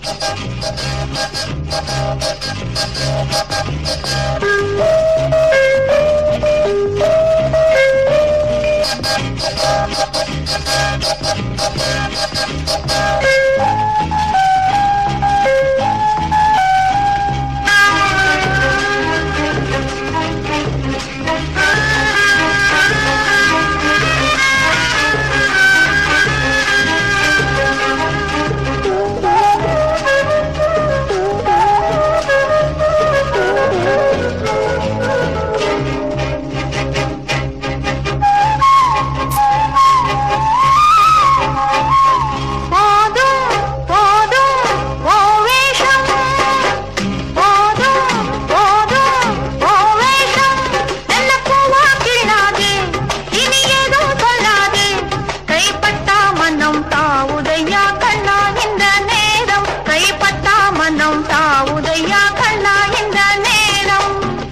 போதும் போதும் ஓ வேஷம் போதும் போதும் ஓ வேஷம் என்ன பூவா கிள்ளாதே இனி ஏதும் சொல்லாதே கைப்பட்டா மனம் தாவுதையா கண்ணா இந்த நேரம் கைப்பட்டா மனம் தாவுதையா கண்ணா இந்த நேரம்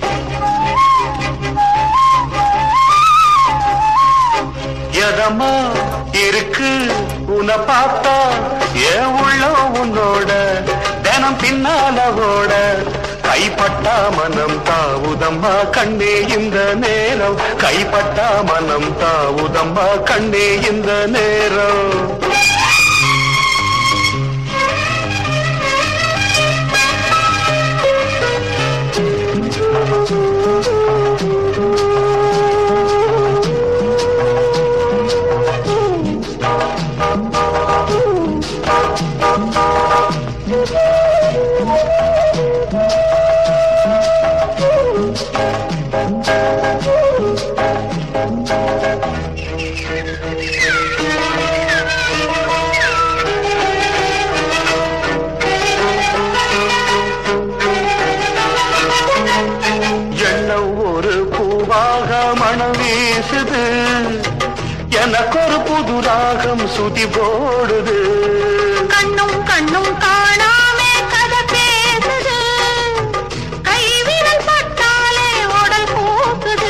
எதமா இருக்கு உன்னை பார்த்தா ஏன் உள்ள உன்னோட தினம் பின்னால ஓட கைப்பட்டா மனம் தாவுதம்மா கண்ணே இந்த நேரம் கைப்பட்டா மனம் தாவுதம்மா கண்ணே இந்த நேரம் எண்ணம் ஒரு பூவாக மனம் வீசுது எனக்கு ஒரு புது ராகம் சுதி போடுது கண்ணும் கண்ணும் காணாமே கதை பேசுது கைவிரல் பட்டாலே உடல் கூக்குது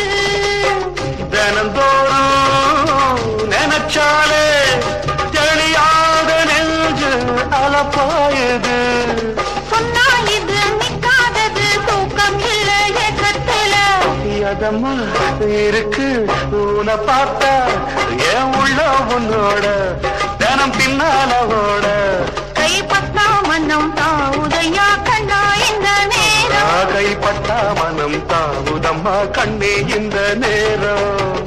தினந்தோறும் நினைச்சாலே தெளியாத நெஞ்சு அலப்பாயுது சொன்னா இது நிக்காதது தூக்கம் இல்ல ஏக்கத்துல அதம்மா இருக்கு உன்னை பார்த்தா ஏன் உள்ள உன்னோட தினம் பின்னால ஓட கைப்பட்டா மன்னம் தாவுதையா கண்ணா இந்த நேரம் கைப்பட்டா மனம் தாவுதம்மா கண்ணே இந்த நேரம்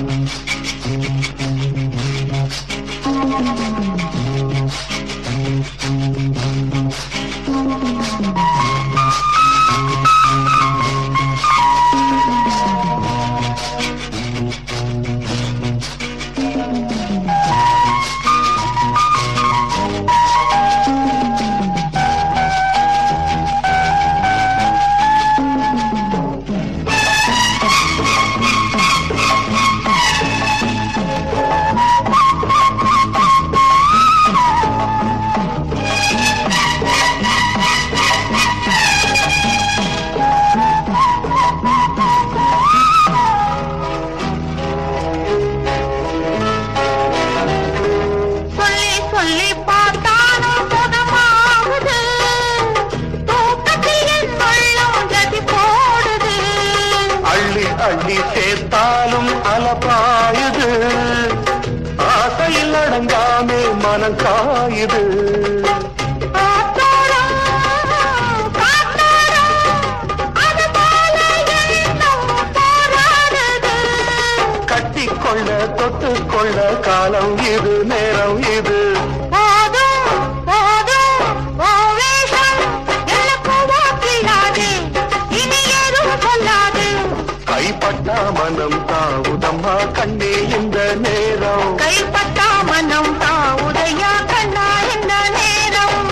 சொல்லி சொல்லி பார்த்தாலும் சுகமாகுது தூக்கத்தில் என் உள்ளம் கதி போடுது அள்ளி அள்ளி சேர்த்தாலும் அலப்பாயுது ஆசையில் அடங்காமே மனம் காயுது ஆத்தோரம், காத்தோரம், அது போல எண்ணம் போராடுது. கட்டிக்கொள்ள தொட்டுக்கொள்ள காலம் இது நேரம் இது போதும், போதும், ஓ வேஷம், எனக்கு வாக்கில்லாது, இனி ஏதும் சொல்லாது. கைப்பட்டா மனம் தாவுதம்மா கண்ணே இந்த நேரம் கைப்பட்டா மனம் தாவுதையா கண்ணா இந்த நேரம்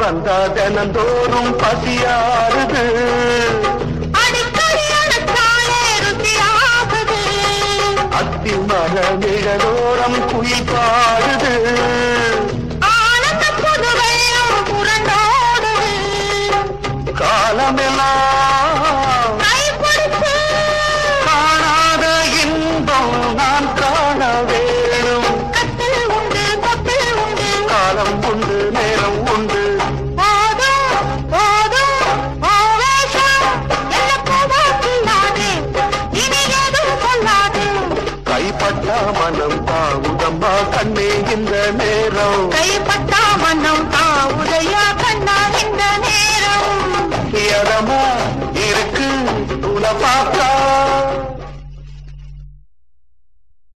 வந்தா தினந்தோறும் பசியாறுது அடிக்கடி அணைச்சாலே ருசியாகுது அத்தி மர நிழலோரம் குயில் பாடுது ஆனந்த புது வெள்ளம் புரண்டோடுது காலமெல்லாம் கைப்பிடிச்சு காணாத இன்பம் நான் காண வேணும் கட்டில் உண்டு தொட்டில் உண்டு காலம் உண்டு நேரம் உண்டு போதும் போதும் ஆவேசம் என்ன போவாக்கில்லாது இனி எதுவும் சொல்லாது கைப்பட்டா மனம் தாவுதம்மா கண்ணே இந்த நேரம் கைப்பட்டா மன்னம் தாவுதையா கண்ணா இந்த நேரம் இடமா இருக்கு உலப்பா